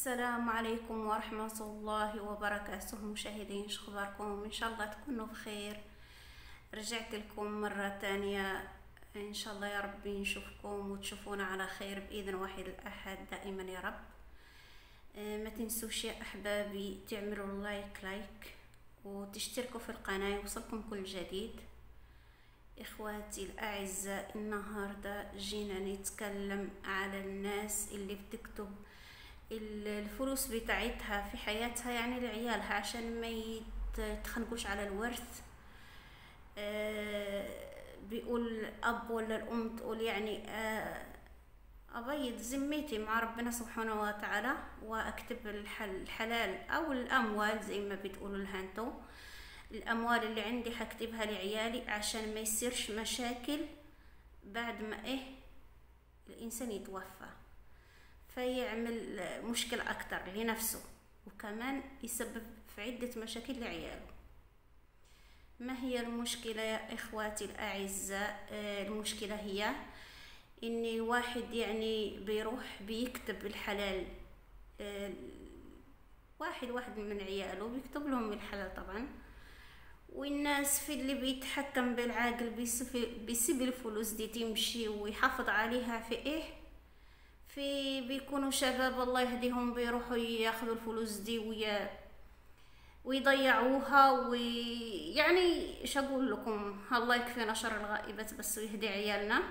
السلام عليكم ورحمة الله وبركاته مشاهدين شخباركم إن شاء الله تكونوا بخير رجعت لكم مرة تانية إن شاء الله يا ربي نشوفكم وتشوفونا على خير بإذن واحد الأحد دائما يا رب آه، ما تنسوش يا أحبابي تعملوا لايك لايك وتشتركوا في القناة يوصلكم كل جديد إخواتي الأعزاء النهاردة جينا نتكلم على الناس اللي بتكتب الفلوس بتاعتها في حياتها يعني لعيالها عشان ما يتخنقوش على الورث آه، بيقول الأب ولا الأم تقول يعني آه، أبيض ذمتي مع ربنا سبحانه وتعالى وأكتب الحلال أو الأموال زي ما بتقولوا لها انتو الأموال اللي عندي حكتبها لعيالي عشان ما يصيرش مشاكل بعد ما إيه الإنسان يتوفى فيعمل مشكلة أكتر لنفسه وكمان يسبب في عدة مشاكل لعياله ما هي المشكلة يا إخواتي الأعزاء آه، المشكلة هي إن واحد يعني بيروح بيكتب الحلال آه، واحد واحد من عياله بيكتب لهم الحلال طبعا والناس في اللي بيتحكم بالعاقل بيسيب الفلوس دي تمشي ويحافظ عليها في ايه في بيكونوا شباب الله يهديهم بيروحوا ياخذوا الفلوس دي ويا ويضيعوها ويعني ايش اقول لكم الله يكفينا شر الغائبات بس ويهدي عيالنا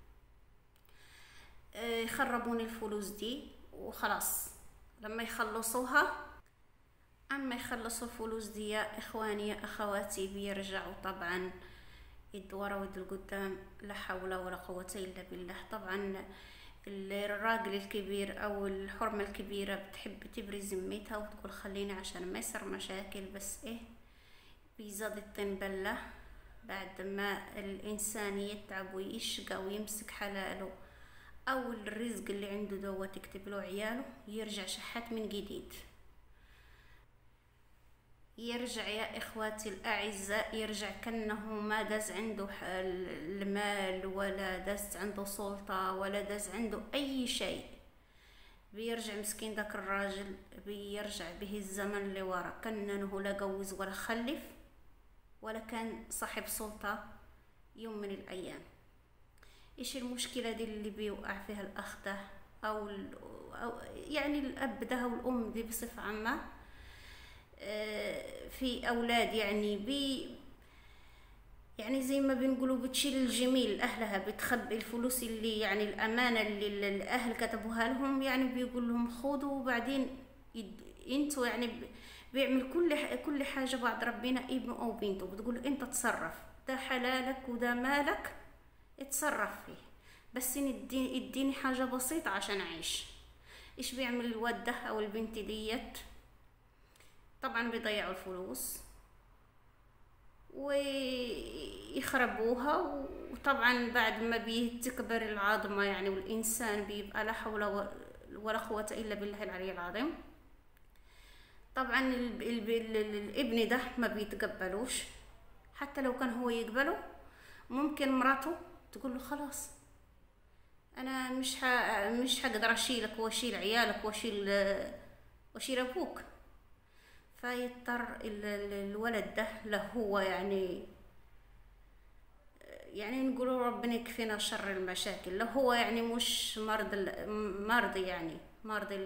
آه، يخربون الفلوس دي وخلاص لما يخلصوها اما يخلصوا الفلوس دي يا اخواني يا اخواتي بيرجعوا طبعا يد ورا ود القدام لا حول ولا قوة الا بالله طبعا الراجل الكبير او الحرمة الكبيرة بتحب تبري ذمتها وتقول خليني عشان ما يصير مشاكل بس ايه بيزاد الطين بلة بعد ما الانسان يتعب ويشقى ويمسك حلاله او الرزق اللي عنده دوت يكتب له عياله يرجع شحات من جديد يرجع يا إخواتي الأعزاء يرجع كأنه ما داز عنده المال ولا داز عنده سلطة ولا داز عنده أي شيء بيرجع مسكين داك الراجل بيرجع به الزمن لورا كأنه لا جوز ولا خلف ولا كان صاحب سلطة يوم من الأيام إيش المشكلة دي اللي بيوقع فيها الأخ ده أو, أو يعني الأب ده والأم دي بصفة عامة في اولاد يعني بي يعني زي ما بنقولوا بتشيل الجميل اهلها بتخبي الفلوس اللي يعني الامانه اللي الاهل كتبوها لهم يعني بيقول لهم خذوا وبعدين انتوا يعني بيعمل كل كل حاجه بعد ربنا ابنه او بنته بتقول انت تصرف ده حلالك وده مالك اتصرف فيه بس اديني اديني حاجه بسيطه عشان اعيش ايش بيعمل الواد ده او البنت ديت طبعا بيضيعوا الفلوس ويخربوها وطبعا بعد ما بتكبر العظمة يعني والإنسان بيبقى لا حول ولا قوة إلا بالله العلي العظيم طبعا الابن ده ما بيتقبلوش حتى لو كان هو يقبله ممكن مراته تقول له خلاص انا مش ح... مش هقدر اشيلك واشيل عيالك واشيل واشيل ابوك فيضطر الولد ده له هو يعني يعني نقول ربنا يكفينا شر المشاكل له هو يعني مش مرض مرضي يعني مرضي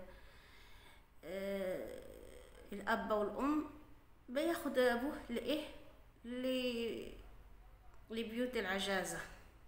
آه، الاب والام بياخد ابوه لايه لبيوت العجازة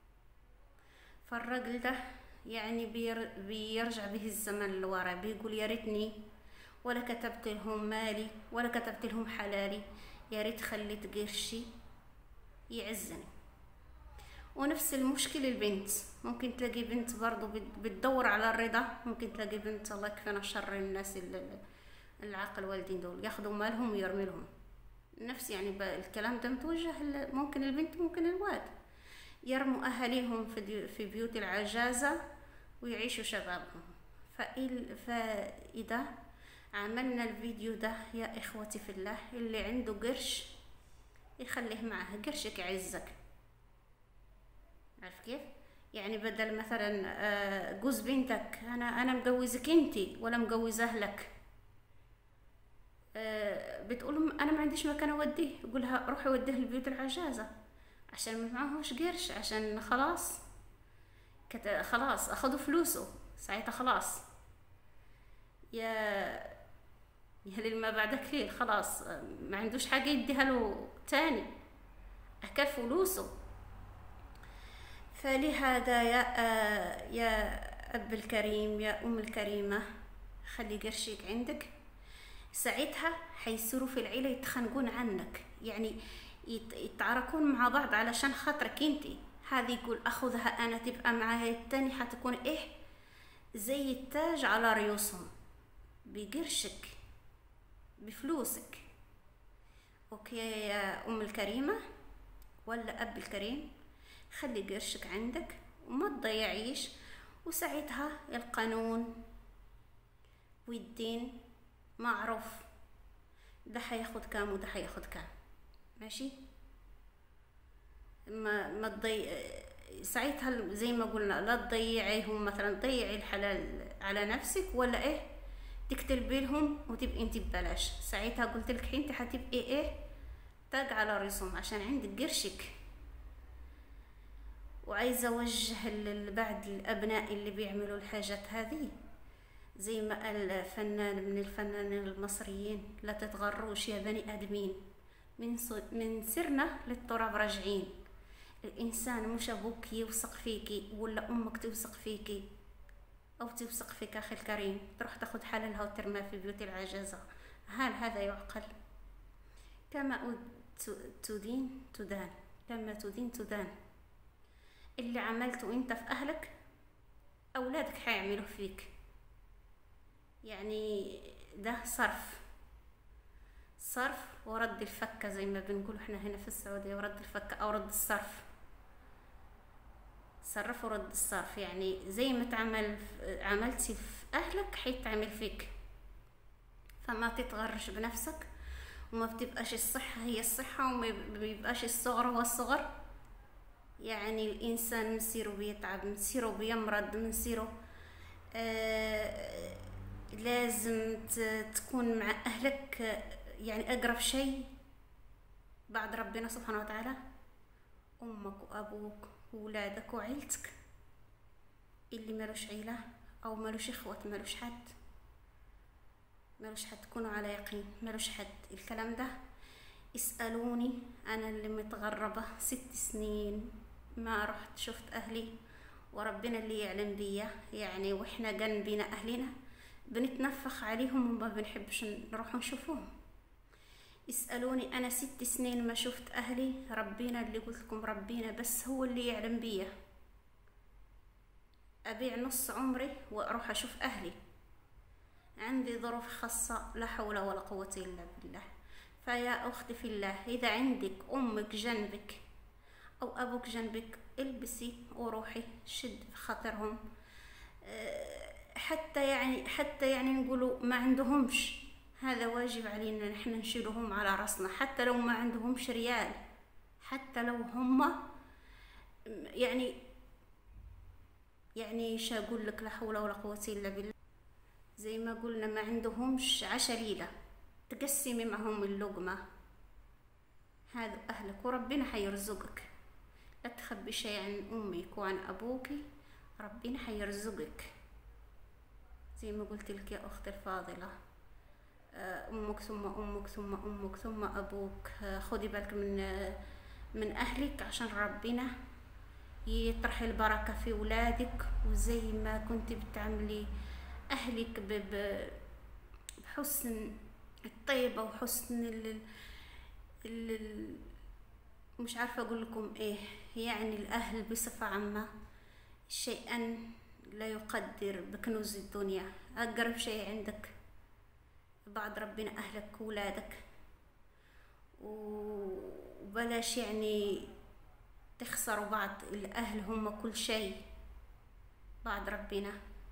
فالرجل ده يعني بيرجع به الزمن لورا بيقول يا ريتني ولا كتبت لهم مالي ولا كتبت لهم حلالي يا ريت خليت قرشي يعزني ونفس المشكل البنت ممكن تلاقي بنت برضو بتدور على الرضا ممكن تلاقي بنت الله يكفينا شر الناس العاقل والدين دول ياخذوا مالهم ويرمي لهم نفس يعني الكلام ده متوجه ممكن البنت ممكن الواد يرموا أهاليهم في بيوت العجازة ويعيشوا شبابهم فإذا عملنا الفيديو ده يا اخوتي في الله اللي عنده قرش يخليه معه قرشك يعزك عارف كيف يعني بدل مثلا آه، جوز بنتك انا انا مجوزك انتي ولا مجوز اهلك آه، بتقول انا ما عنديش مكان اوديه يقولها روحي وديه لبيوت العجازة عشان ما معهوش قرش عشان خلاص كت... خلاص اخذوا فلوسه ساعتها خلاص يا يا لما بعدك ليل خلاص ما عندوش حاجة يديها له تاني أكل فلوسه فلهذا يا آه يا أب الكريم يا أم الكريمة خلي قرشك عندك ساعتها حيصيروا في العيلة يتخانقون عنك يعني يتعاركون مع بعض علشان خاطرك انتي هذه يقول اخذها انا تبقى معايا التاني حتكون ايه زي التاج على ريوسهم بقرشك بفلوسك اوكي يا ام الكريمة ولا اب الكريم خلي قرشك عندك وما تضيعيش وساعتها القانون والدين معروف ده حياخد كام وده حياخد كام ماشي ما ما تضيع ساعتها زي ما قلنا لا تضيعيهم مثلا تضيعي الحلال على نفسك ولا ايه تكتبي لهم وتبقي انت ببلاش ساعتها قلت لك انت حتبقي ايه تاج على رسوم عشان عندك قرشك وعايزة أوجه لبعض الأبناء اللي بيعملوا الحاجات هذه زي ما قال فنان من الفنانين المصريين لا تتغروش يا بني آدمين من, من سرنا للتراب راجعين الإنسان مش أبوك يوثق فيكي ولا أمك توثق فيكي أو توثق فيك أخي الكريم تروح تاخد حلالها وترمى في بيوت العجزة هل هذا يعقل كما تدين تدان كما تدين تدان اللي عملته انت في اهلك اولادك حيعملوا فيك يعني ده صرف صرف ورد الفكة زي ما بنقول احنا هنا في السعودية ورد الفكة او رد الصرف صرف ورد الصرف يعني زي ما تعمل عملتي في اهلك حيتعمل فيك فما تتغرش بنفسك وما بتبقاش الصحة هي الصحة وما بيبقاش الصغر هو الصغر يعني الإنسان مسيره بيتعب مسيره بيمرض مسيره آه لازم تكون مع أهلك يعني أقرب شيء بعد ربنا سبحانه وتعالى أمك وأبوك وولادك وعيلتك اللي ملوش عيلة أو ملوش إخوة ملوش حد ملوش حد تكونوا على يقين ملوش حد الكلام ده اسألوني أنا اللي متغربة ست سنين ما رحت شفت أهلي وربنا اللي يعلم بيا يعني وإحنا جنبنا أهلنا بنتنفخ عليهم وما بنحبش نروح نشوفوهم اسألوني أنا ست سنين ما شفت أهلي ربنا اللي قلت لكم ربنا بس هو اللي يعلم بيا أبيع نص عمري وأروح أشوف أهلي عندي ظروف خاصة لا حول ولا قوة إلا بالله فيا أختي في الله إذا عندك أمك جنبك أو أبوك جنبك البسي وروحي شد في خاطرهم أه، حتى يعني حتى يعني نقولوا ما عندهمش هذا واجب علينا نحن نشيلهم على راسنا حتى لو ما عندهمش ريال حتى لو هم يعني يعني ايش اقول لك لا حول ولا قوه الا بالله زي ما قلنا ما عندهمش عشا ليله تقسمي معهم اللقمه هذا اهلك وربنا حيرزقك لا تخبي شيء عن امك وعن ابوك ربنا حيرزقك زي ما قلت لك يا اختي الفاضله آه، امك ثم امك ثم امك ثم ابوك آه، خدي بالك من آه، من اهلك عشان ربنا يطرح البركة في ولادك وزي ما كنت بتعملي أهلك بحسن الطيبة وحسن ال ال مش عارفة أقول لكم إيه يعني الأهل بصفة عامة شيئا لا يقدر بكنوز الدنيا أقرب شيء عندك بعد ربنا أهلك وولادك وبلاش يعني تخسروا بعض الأهل هم كل شيء بعد ربنا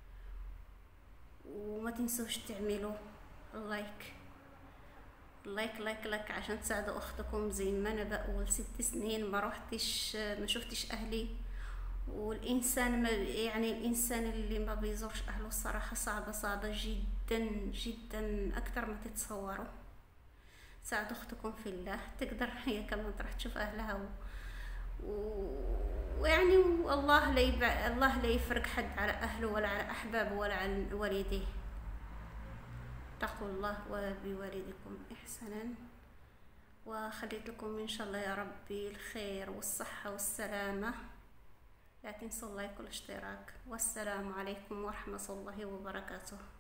وما تنسوش تعملوا لايك لايك لايك لايك عشان تساعدوا اختكم زي ما انا بقول ست سنين ما روحتش ما شفتش اهلي والإنسان ما يعني الإنسان اللي ما بيزورش أهله الصراحة صعبة صعبة جدا جدا أكثر ما تتصوروا ساعد أختكم في الله تقدر هي كمان تروح تشوف أهلها و... و... ويعني والله لا يبع... الله لا يفرق حد على أهله ولا على أحبابه ولا على والديه اتقوا الله وبوالدكم إحسانا وخليت لكم إن شاء الله يا ربي الخير والصحة والسلامة لا تنسوا اللايك والاشتراك والسلام عليكم ورحمة الله وبركاته